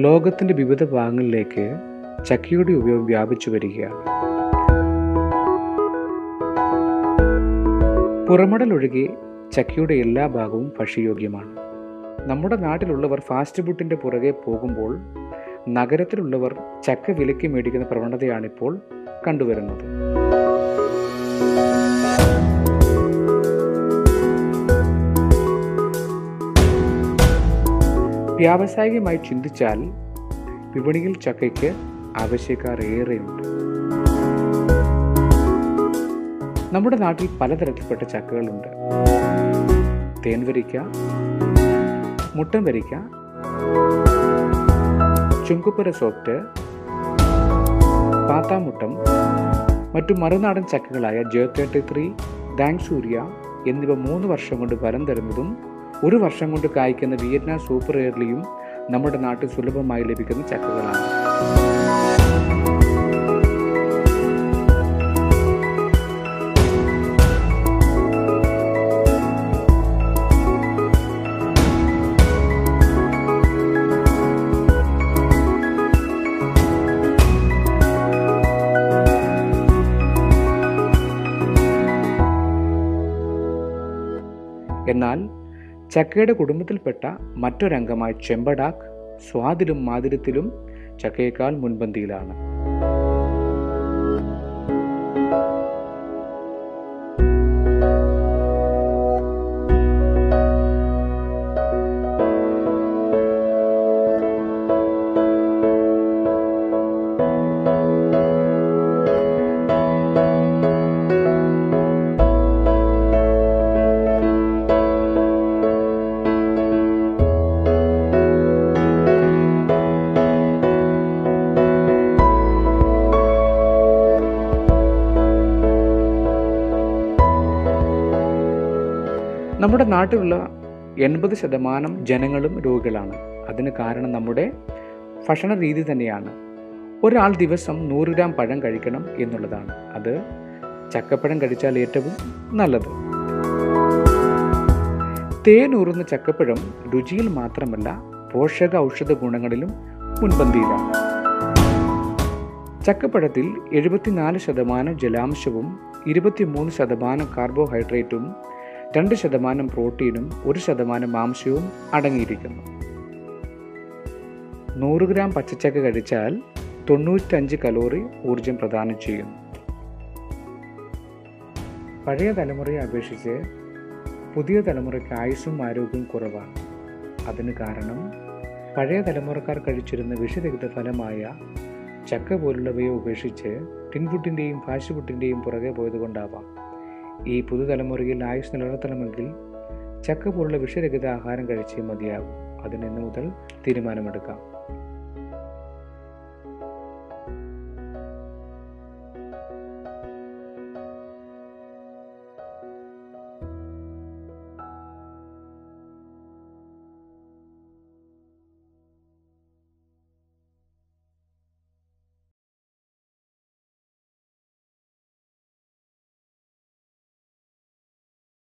ലോകത്തിൻ്റെ വിവിധ ഭാഗങ്ങളിലേക്ക് ചക്കയുടെ ഉപയോഗം വ്യാപിച്ചു വരികയാണ് പുറമടലൊഴികെ ചക്കയുടെ എല്ലാ ഭാഗവും ഭക്ഷ്യയോഗ്യമാണ് നമ്മുടെ നാട്ടിലുള്ളവർ ഫാസ്റ്റ് ഫുഡിൻ്റെ പുറകെ പോകുമ്പോൾ നഗരത്തിലുള്ളവർ ചക്ക വിലയ്ക്ക് മേടിക്കുന്ന പ്രവണതയാണിപ്പോൾ കണ്ടുവരുന്നത് വ്യാവസായികമായി ചിന്തിച്ചാൽ വിപണിയിൽ ചക്കയ്ക്ക് ആവശ്യക്കാർ ഏറെയുണ്ട് നമ്മുടെ നാട്ടിൽ പലതരത്തിൽപ്പെട്ട ചക്കകളുണ്ട് തേൻവരിക്ക മുട്ടൻ വരിക്ക ചുങ്കുപ്പര സോഫ്റ്റ് പാത്താമുട്ടം മറ്റു മറുനാടൻ ചക്കകളായ ജെ തേർട്ടി ത്രീ ദാങ്സൂര്യ എന്നിവ മൂന്ന് വർഷം കൊണ്ട് ഫലം തരുന്നതും ഒരു വർഷം കൊണ്ട് കായ്ക്കുന്ന വിയറ്റ്നാം സൂപ്പർ എയർലിയും നമ്മുടെ നാട്ടിൽ സുലഭമായി ലഭിക്കുന്ന ചക്കകളാണ് എന്നാൽ ചക്കയുടെ കുടുംബത്തിൽപ്പെട്ട മറ്റൊരംഗമായ ചെമ്പടാക്ക് സ്വാദിലും മാതിരത്തിലും ചക്കയേക്കാൾ മുൻപന്തിയിലാണ് നമ്മുടെ നാട്ടിലുള്ള എൺപത് ശതമാനം ജനങ്ങളും രോഗികളാണ് അതിന് കാരണം നമ്മുടെ ഭക്ഷണ രീതി തന്നെയാണ് ഒരാൾ ദിവസം നൂറ് ഗ്രാം പഴം കഴിക്കണം എന്നുള്ളതാണ് അത് ചക്കപ്പഴം കഴിച്ചാൽ ഏറ്റവും നല്ലത് തേനൂറുന്ന ചക്കപ്പഴം രുചിയിൽ മാത്രമല്ല പോഷക ഔഷധ ഗുണങ്ങളിലും മുൻപന്തിയിലാണ് ചക്കപ്പഴത്തിൽ എഴുപത്തിനാല് ശതമാനം ജലാംശവും ഇരുപത്തിമൂന്ന് ശതമാനം കാർബോഹൈഡ്രേറ്റും രണ്ട് ശതമാനം പ്രോട്ടീനും ഒരു ശതമാനം മാംസ്യവും അടങ്ങിയിരിക്കുന്നു നൂറ് ഗ്രാം പച്ചച്ചക്ക കഴിച്ചാൽ തൊണ്ണൂറ്റഞ്ച് കലോറി ഊർജം പ്രദാനം ചെയ്യുന്നു പഴയ തലമുറയെ അപേക്ഷിച്ച് പുതിയ തലമുറയ്ക്ക് ആയുസ്സും ആരോഗ്യവും കുറവാണ് അതിന് കാരണം പഴയ തലമുറക്കാർ കഴിച്ചിരുന്ന വിഷരഹിത ഫലമായ ചക്ക പോലുള്ളവയെ ഉപേക്ഷിച്ച് ടിൻഫുഡിൻ്റെയും ഫാസ്റ്റ് ഫുഡിൻ്റെയും പുറകെ പോയതുകൊണ്ടാവാം ഈ പുതുതലമുറയിൽ ആയുസ് നിലനിർത്തണമെങ്കിൽ ചക്ക പോലുള്ള വിഷരഹിത ആഹാരം കഴിച്ചേ മതിയാകും അതിന് ഇന്ന് മുതൽ തീരുമാനമെടുക്കാം